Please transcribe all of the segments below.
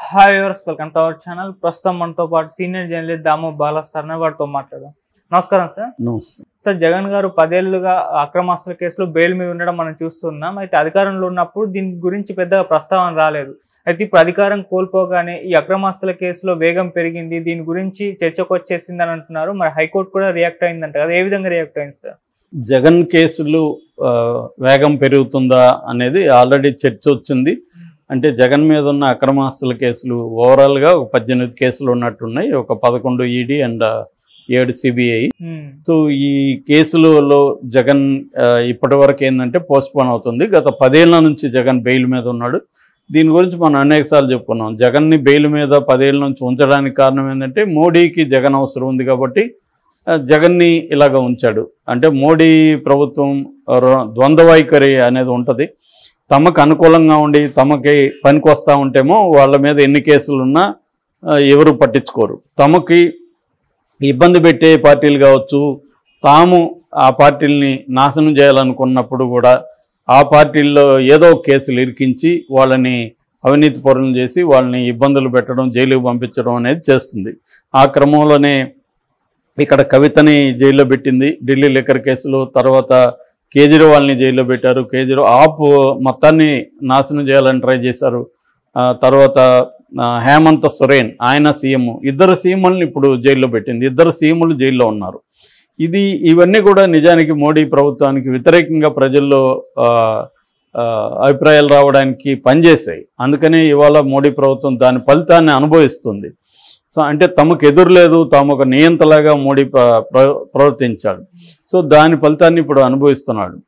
Hi viewers welcome to our channel ప్రస్తుతం మనతో పాటు సీనియర్ జర్నలిస్ట్ దామో బాల సర్ణ గారితో మాట్లాడదాం నమస్కారం సార్ నమస్తే సార్ జగన్ గారు పదేళ్లుగా అక్రమాస్తుల కేసులో బెయిల్ మీద ఉండడం మనం చూస్తున్నాం అయితే అధికారంలో ఉన్నప్పుడు దీని గురించి పెద్దగా ప్రస్తావన రాలేదు అయితే ఇప్పుడు అధికారం కోల్పోగానే ఈ అక్రమాస్తుల కేసులో వేగం పెరిగింది దీని గురించి చర్చకు వచ్చేసింది అని అంటున్నారు మరి హైకోర్టు కూడా రియాక్ట్ అయిందంట కదా ఏ విధంగా రియాక్ట్ అయింది సార్ జగన్ కేసులు ఆ, వేగం పెరుగుతుందా అనేది ఆల్రెడీ చర్చ వచ్చింది అంటే జగన్ మీద ఉన్న అక్రమాస్తుల కేసులు ఓవరాల్గా ఒక పద్దెనిమిది కేసులు ఉన్నట్టున్నాయి ఒక పదకొండు ఈడీ అండ్ ఏడు సిబిఐ హ్మ్. సో ఈ కేసులలో జగన్ ఆ, ఇప్పటి వరకు ఏంటంటే పోస్ట్పోన్ అవుతుంది గత పదేళ్ల నుంచి జగన్ బెయిల్ మీద ఉన్నాడు దీని గురించి మనం అనేకసార్లు చెప్పుకున్నాం జగన్ని బెయిల్ మీద పదేళ్ల నుంచి ఉంచడానికి కారణం ఏంటంటే మోడీకి జగన్ అవసరం ఉంది కాబట్టి ఆ, జగన్ని ఇలాగ ఉంచాడు అంటే మోడీ ప్రభుత్వం ర- ద్వంద్వ వైఖరి అనేది ఉంటుంది తమకు అనుకూలంగా ఉండి తమకి పనికి వస్తూ ఉంటేమో వాళ్ళ మీద ఎన్ని కేసులు ఉన్నా ఆ, ఎవరు పట్టించుకోరు తమకి ఇబ్బంది పెట్టే పార్టీలు కావచ్చు తాము ఆ పార్టీల్ని నాశనం చేయాలనుకున్నప్పుడు కూడా ఆ పార్టీల్లో ఏదో ఒక కేసులు ఇరికించి వాళ్ళని అవినీతి పరులను చేసి వాళ్ళని ఇబ్బందులు పెట్టడం జైలుకు పంపించడం అనేది చేస్తుంది ఆ క్రమంలోనే ఇక్కడ కవితని జైల్లో పెట్టింది ఢిల్లీ లిక్కర్ కేసులో తర్వాత కేజ్రీవాల్ని జైల్లో పెట్టారు కేజ్రీవాల్ ఆప్ మొత్తాన్ని నాశనం చేయాలని ట్రై చేశారు ఆ, తర్వాత ఆ, హేమంత్ సొరేన్ ఆయన సీఎం ఇద్దరు సీఎంలను ఇప్పుడు జైల్లో పెట్టింది ఇద్దరు సీఎంలు జైల్లో ఉన్నారు ఇది ఇవన్నీ కూడా నిజానికి మోడీ ప్రభుత్వానికి వ్యతిరేకంగా ప్రజల్లో ఆ, ఆ, అభిప్రాయాలు రావడానికి పనిచేశాయి అందుకనే ఇవాళ మోడీ ప్రభుత్వం దాని ఫలితాన్ని అనుభవిస్తుంది సో అంటే తమకు ఎదురులేదు తాము ఒక నియంతలాగా మోడీ ప్ర- ప్ర- ప్రవర్తించాడు సో దాని ఫలితాన్ని ఇప్పుడు అనుభవిస్తున్నాడు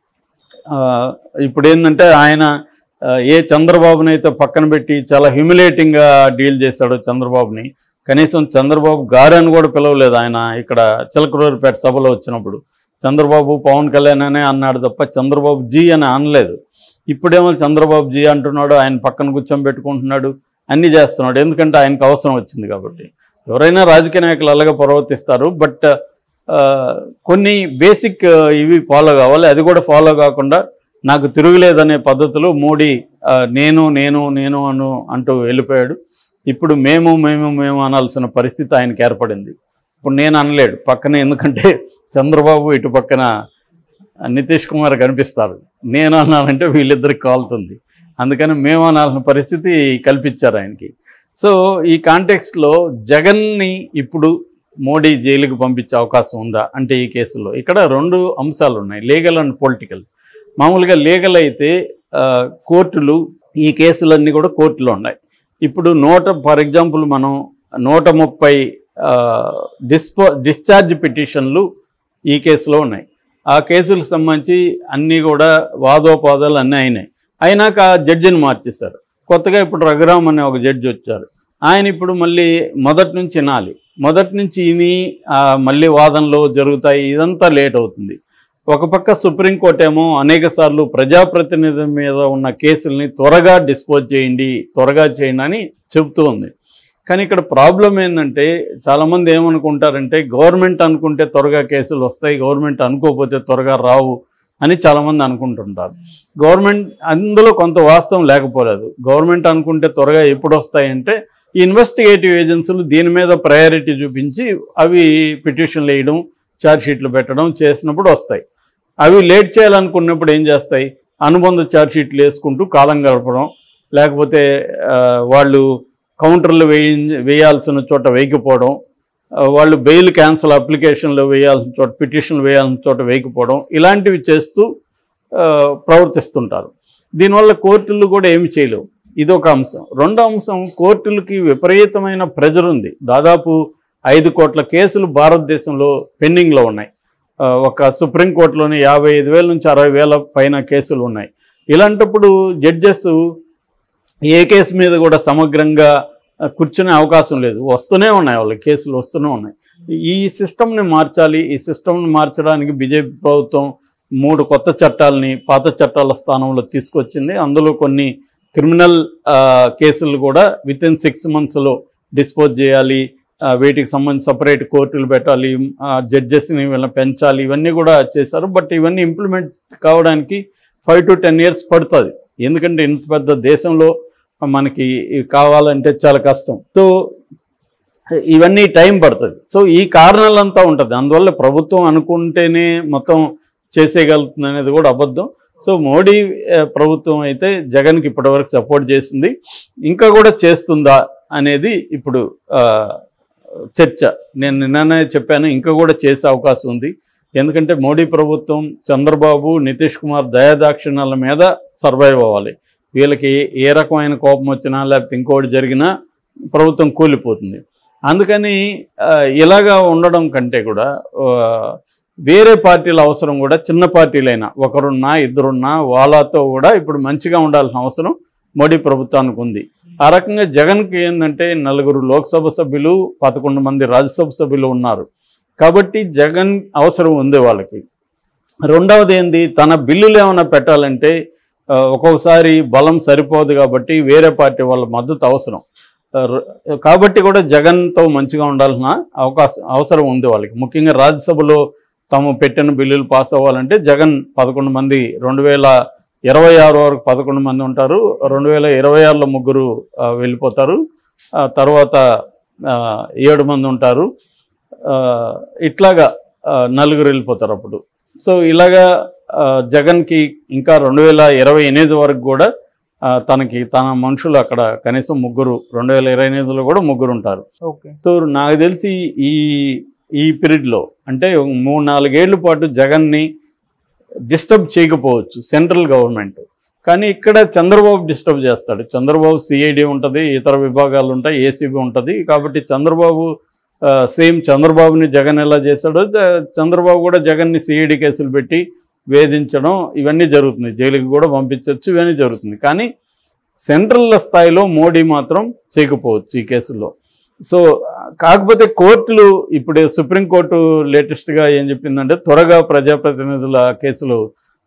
ఆ, ఇప్పుడు ఏంటంటే ఆయన ఆ, ఏ చంద్రబాబుని అయితే పక్కన పెట్టి చాలా హ్యూమిలేటింగ్గా డీల్ చేశాడు చంద్రబాబుని కనీసం చంద్రబాబు గారు అని కూడా పిలవలేదు ఆయన ఇక్కడ చిలకలూరుపేట సభలో వచ్చినప్పుడు చంద్రబాబు పవన్ కళ్యాణ్ అనే అన్నాడు తప్ప చంద్రబాబు జీ అని అనలేదు ఇప్పుడేమో చంద్రబాబు జీ అంటున్నాడు ఆయన పక్కన కూర్చోబెట్టుకుంటున్నాడు అన్నీ చేస్తున్నాడు ఎందుకంటే ఆయనకు అవసరం వచ్చింది కాబట్టి ఎవరైనా రాజకీయ నాయకులు అలాగే ప్రవర్తిస్తారు బట్ కొన్ని బేసిక్ ఇవి ఫాలో కావాలి అది కూడా ఫాలో కాకుండా నాకు తిరుగులేదనే పద్ధతిలో మోడీ ఆ, నేను నేను నేను అను అంటూ వెళ్ళిపోయాడు ఇప్పుడు మేము మేము మేము అనాల్సిన పరిస్థితి ఆయనకి ఏర్పడింది ఇప్పుడు నేను అనలేడు పక్కన ఎందుకంటే చంద్రబాబు ఇటు పక్కన నితీష్ కుమార్ కనిపిస్తారు నేను అన్నానంటే వీళ్ళిద్దరికి కాలుతుంది అందుకని మేము అనాల్సిన పరిస్థితి కల్పించారు ఆయనకి సో ఈ కాంటెక్స్ట్లో జగన్ని ఇప్పుడు మోడీ జైలుకి పంపించే అవకాశం ఉందా అంటే ఈ కేసులో ఇక్కడ రెండు అంశాలు ఉన్నాయి లీగల్ అండ్ పొలిటికల్ మామూలుగా లీగల్ అయితే ఆ, కోర్టులు ఈ కేసులన్నీ కూడా కోర్టులో ఉన్నాయి ఇప్పుడు నూట ఫర్ ఎగ్జాంపుల్ మనం నూట ముప్పై డిస్పో డిశ్చార్జ్ పిటిషన్లు ఈ కేసులో ఉన్నాయి ఆ కేసులకు సంబంధించి అన్నీ కూడా వాదోపాదాలు అన్నీ అయినాయి అయినాక ఆ జడ్జిని మార్చేశారు కొత్తగా ఇప్పుడు రఘురామ్ అనే ఒక జడ్జి వచ్చారు ఆయన ఇప్పుడు మళ్ళీ మొదటి నుంచి వినాలి మొదటి నుంచి ఇని ఆ, మళ్ళీ వాదనలు జరుగుతాయి ఇదంతా లేట్ అవుతుంది ఒక పక్క సుప్రీంకోర్టు ఏమో అనేక సార్లు ప్రజాప్రతినిధి మీద ఉన్న కేసుల్ని త్వరగా డిస్పోజ్ చేయండి త్వరగా చేయండి అని చెబుతూ ఉంది కానీ ఇక్కడ ప్రాబ్లం ఏంటంటే చాలామంది ఏమనుకుంటారంటే గవర్నమెంట్ అనుకుంటే త్వరగా కేసులు వస్తాయి గవర్నమెంట్ అనుకోకపోతే త్వరగా రావు అని చాలామంది అనుకుంటుంటారు గవర్నమెంట్ అందులో కొంత వాస్తవం లేకపోలేదు గవర్నమెంట్ అనుకుంటే త్వరగా ఎప్పుడు వస్తాయంటే ఈ ఇన్వెస్టిగేటివ్ ఏజెన్సీలు దీని మీద ప్రయారిటీ చూపించి అవి పిటిషన్లు వేయడం ఛార్జ్షీట్లు పెట్టడం చేసినప్పుడు వస్తాయి అవి లేట్ చేయాలనుకున్నప్పుడు ఏం చేస్తాయి అనుబంధ ఛార్జ్షీట్లు వేసుకుంటూ కాలం గడపడం లేకపోతే ఆ, వాళ్ళు కౌంటర్లు వేయి వేయాల్సిన చోట వేయకపోవడం ఆ, వాళ్ళు బెయిల్ క్యాన్సల్ అప్లికేషన్లు వేయాల్సిన చోట పిటిషన్లు వేయాల్సిన చోట వేయకపోవడం ఇలాంటివి చేస్తూ ఆ, ప్రవర్తిస్తుంటారు దీనివల్ల కోర్టులు కూడా ఏమి చేయలేవు ఇది ఒక అంశం రెండో అంశం కోర్టులకి విపరీతమైన ప్రెజర్ ఉంది దాదాపు ఐదు కోట్ల కేసులు భారతదేశంలో పెండింగ్లో ఉన్నాయి ఆ, ఒక సుప్రీంకోర్టులోని యాభై ఐదు వేల నుంచి అరవై వేల పైన కేసులు ఉన్నాయి ఇలాంటప్పుడు జడ్జెస్ ఏ కేసు మీద కూడా సమగ్రంగా ఆ, కూర్చునే అవకాశం లేదు వస్తూనే ఉన్నాయి వాళ్ళ కేసులు వస్తూనే ఉన్నాయి ఈ సిస్టమ్ని మార్చాలి ఈ సిస్టమ్ని మార్చడానికి బీజేపీ ప్రభుత్వం మూడు కొత్త చట్టాలని పాత చట్టాల స్థానంలో తీసుకొచ్చింది అందులో కొన్ని క్రిమినల్ ఆ, కేసులు కూడా విత్ ఇన్ సిక్స్ మంత్స్లో డిస్పోజ్ చేయాలి ఆ, వీటికి సంబంధించి సపరేట్ కోర్టులు పెట్టాలి జడ్జెస్ని వీళ్ళని పెంచాలి ఇవన్నీ కూడా చేశారు బట్ ఇవన్నీ ఇంప్లిమెంట్ కావడానికి ఫైవ్ టు టెన్ ఇయర్స్ పడుతుంది ఎందుకంటే ఇంత పెద్ద దేశంలో మనకి కావాలంటే చాలా కష్టం సో ఇవన్నీ టైం పడుతుంది సో ఈ కారణాలంతా ఉంటుంది అందువల్ల ప్రభుత్వం అనుకుంటేనే మొత్తం చేసేయగలుగుతుంది అనేది కూడా అబద్ధం సో మోడీ ఆ, ప్రభుత్వం అయితే జగన్కి ఇప్పటివరకు సపోర్ట్ చేసింది ఇంకా కూడా చేస్తుందా అనేది ఇప్పుడు ఆ, చర్చ నేను నిన్ననే చెప్పాను ఇంకా కూడా చేసే అవకాశం ఉంది ఎందుకంటే మోడీ ప్రభుత్వం చంద్రబాబు నితీష్ కుమార్ దయాదాక్షిణ్యాల మీద సర్వైవ్ అవ్వాలి వీళ్ళకి ఏ రకమైన కోపం వచ్చినా లేకపోతే ఇంకోటి జరిగినా ప్రభుత్వం కూలిపోతుంది అందుకని ఆ, ఇలాగా ఉండడం కంటే కూడా ఆ, వేరే పార్టీల అవసరం కూడా చిన్న పార్టీలైనా ఒకరున్నా ఇద్దరున్నా వాళ్ళతో కూడా ఇప్పుడు మంచిగా ఉండాల్సిన అవసరం మోడీ ప్రభుత్వానికి ఉంది ఆ రకంగా జగన్కి ఏంటంటే నలుగురు లోక్సభ సభ్యులు పదకొండు మంది రాజ్యసభ సభ్యులు ఉన్నారు కాబట్టి జగన్ అవసరం ఉంది వాళ్ళకి రెండవది ఏంది తన బిల్లులు ఏమైనా పెట్టాలంటే ఆ, ఒక్కొక్కసారి బలం సరిపోదు కాబట్టి వేరే పార్టీ వాళ్ళ మద్దతు అవసరం ఆ, ర- కాబట్టి కూడా జగన్తో మంచిగా ఉండాల్సిన అవకాశం అవసరం ఉంది వాళ్ళకి ముఖ్యంగా రాజ్యసభలో తాము పెట్టిన బిల్లులు పాస్ అవ్వాలంటే జగన్ పదకొండు మంది రెండు వేల ఇరవై ఆరు వరకు పదకొండు మంది ఉంటారు రెండు వేల ఇరవై ఆరులో ముగ్గురు ఆ, వెళ్ళిపోతారు ఆ తర్వాత ఆ, ఏడు మంది ఉంటారు ఆ, ఇట్లాగా ఆ, నలుగురు వెళ్ళిపోతారు అప్పుడు సో ఇలాగా ఆ, జగన్కి ఇంకా రెండు వేల ఇరవై ఎనిమిది వరకు కూడా ఆ, తనకి తన మనుషులు అక్కడ కనీసం ముగ్గురు రెండు వేల ఇరవై ఎనిమిదిలో కూడా ముగ్గురు ఉంటారు ఓకే సో నాకు తెలిసి ఈ ఈ పీరియడ్లో అంటే ఒక మూడు నాలుగేళ్ల పాటు జగన్ని డిస్టర్బ్ చేయకపోవచ్చు సెంట్రల్ గవర్నమెంట్ కానీ ఇక్కడ చంద్రబాబు డిస్టర్బ్ చేస్తాడు చంద్రబాబు సిఐడి ఉంటుంది ఇతర విభాగాలు ఉంటాయి ఏసీబీ ఉంటుంది కాబట్టి చంద్రబాబు సేమ్ చంద్రబాబుని జగన్ ఎలా చేశాడో జ- చంద్రబాబు కూడా జగన్ని సిఐడి కేసులు పెట్టి వేధించడం ఇవన్నీ జరుగుతుంది జైలుకి కూడా పంపించవచ్చు ఇవన్నీ జరుగుతుంది కానీ సెంట్రల్ స్థాయిలో మోడీ మాత్రం చేయకపోవచ్చు ఈ కేసుల్లో సో కాకపోతే కోర్టులు ఇప్పుడు సుప్రీంకోర్టు లేటెస్ట్గా ఏం చెప్పిందంటే త్వరగా ప్రజాప్రతినిధుల కేసులు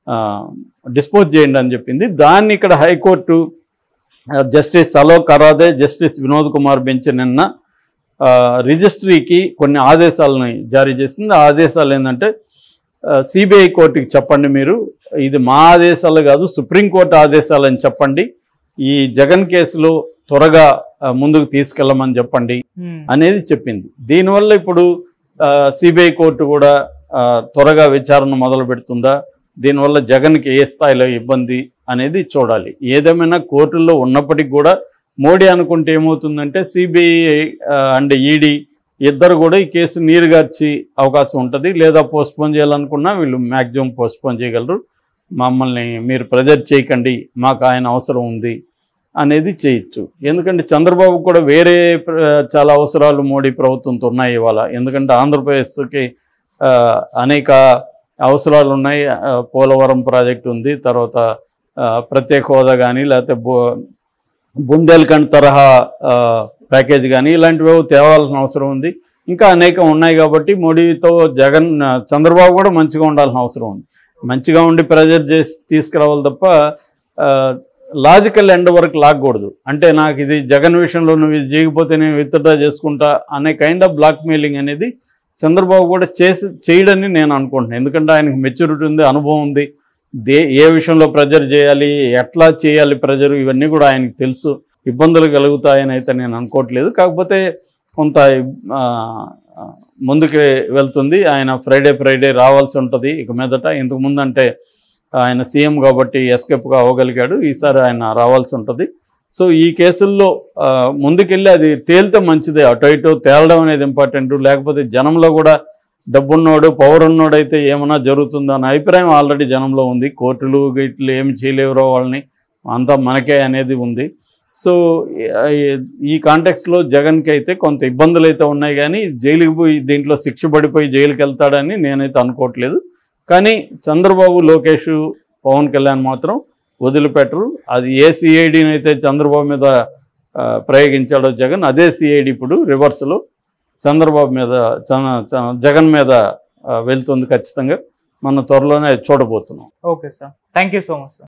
డిస్పోజ్ చేయండి అని చెప్పింది దాన్ని ఇక్కడ హైకోర్టు ఆ, justice Alok Karade justice Vinod Kumar bench నిన్న ఆ, రిజిస్ట్రీకి కొన్ని ఆదేశాలను జారీ చేసింది ఆ ఆదేశాలు ఏంటంటే సిబిఐ కోర్టుకి చెప్పండి మీరు ఇది మా ఆదేశాలు కాదు సుప్రీంకోర్టు ఆదేశాలని చెప్పండి ఈ జగన్ కేసులో త్వరగా ఆ, ముందుకు తీసుకెళ్ళమని చెప్పండి ఉమ్. అనేది చెప్పింది దీనివల్ల ఇప్పుడు సిబిఐ కోర్టు కూడా ఆ, త్వరగా విచారణ మొదలు పెడుతుందా దీనివల్ల జగన్కి ఏ స్థాయిలో ఇబ్బంది అనేది చూడాలి ఏదేమైనా కోర్టుల్లో ఉన్నప్పటికీ కూడా మోడీ అనుకుంటే ఏమవుతుందంటే సిబిఐ అండ్ ఈడీ ఇద్దరు కూడా ఈ కేసు నీరుగార్చి అవకాశం ఉంటుంది లేదా పోస్ట్పోన్ చేయాలనుకున్నా వీళ్ళు మ్యాక్సిమం పోస్ట్పోన్ చేయగలరు మమ్మల్ని మీరు ప్రెజర్ చేయకండి మాకు ఆయన అవసరం ఉంది అనేది చేయొచ్చు ఎందుకంటే చంద్రబాబు కూడా వేరే ప్ర- చాలా అవసరాలు మోడీ ప్రభుత్వంతో ఉన్నాయి ఇవాళ ఎందుకంటే ఆంధ్రప్రదేశ్కి ఆ, అనేక అవసరాలు ఉన్నాయి ఆ, పోలవరం ప్రాజెక్టు ఉంది తర్వాత ఆ, ప్రత్యేక హోదా కానీ లేకపోతే బో బుందేల్ఖండ్ తరహా ఆ, ప్యాకేజ్ కానీ ఇలాంటివి ఏవో తేవాల్సిన అవసరం ఉంది ఇంకా అనేకం ఉన్నాయి కాబట్టి మోడీతో జగన్ ఆ, చంద్రబాబు కూడా మంచిగా ఉండాల్సిన అవసరం ఉంది మంచిగా ఉండి ప్రెజర్ చేసి తీసుకురావాలి తప్ప లాజికల్ ఎండ్ వరకు లాగకూడదు అంటే నాకు ఇది జగన్ విషయంలో నువ్వు ఇది చేయకపోతే నేను విత్డ్రా చేసుకుంటా అనే కైండ్ ఆఫ్ బ్లాక్ మెయిలింగ్ అనేది చంద్రబాబు కూడా చేసి చేయడని నేను అనుకుంటున్నాను ఎందుకంటే ఆయనకు మెచ్యూరిటీ ఉంది అనుభవం ఉంది దే ఏ విషయంలో ప్రెజర్ చేయాలి ఎట్లా చేయాలి ప్రెజర్ ఇవన్నీ కూడా ఆయనకు తెలుసు ఇబ్బందులు కలుగుతాయని అయితే నేను అనుకోవట్లేదు కాకపోతే కొంత ఆ, ఆ, ముందుకు వెళ్తుంది ఆయన ఫ్రైడే ఫ్రైడే రావాల్సి ఉంటుంది ఇక మీదట ఇంతకు ముందు అంటే ఆయన సీఎం కాబట్టి ఎస్కేప్గా అవ్వగలిగాడు ఈసారి ఆయన రావాల్సి ఉంటుంది సో ఈ కేసుల్లో ఆ, ముందుకెళ్ళి అది తేలితే మంచిదే అటు ఇటు తేలడం అనేది ఇంపార్టెంట్ లేకపోతే జనంలో కూడా డబ్బున్నోడు పవర్ ఉన్నోడు అయితే ఏమైనా జరుగుతుందో అనే అభిప్రాయం ఆల్రెడీ జనంలో ఉంది కోర్టులు గిట్లు ఏమి చేయలేవురో వాళ్ళని అంతా మనకే అనేది ఉంది సో ఈ- ఈ కాంటెక్స్లో జగన్కి అయితే కొంత ఇబ్బందులు అయితే ఉన్నాయి కానీ జైలుకి పోయి దీంట్లో శిక్ష పడిపోయి జైలుకి వెళ్తాడని నేనైతే అనుకోవట్లేదు కానీ చంద్రబాబు లోకేష్ పవన్ కళ్యాణ్ మాత్రం వదిలిపెట్టరు అది ఏ సిఐడిని అయితే చంద్రబాబు మీద ఆ, ప్రయోగించాడో జగన్ అదే సిఐడి ఇప్పుడు రివర్స్లో చంద్రబాబు మీద చ- చ- జగన్ మీద ఆ, వెళ్తుంది ఖచ్చితంగా మనం త్వరలోనే చూడబోతున్నాం okay sir thank you so much sir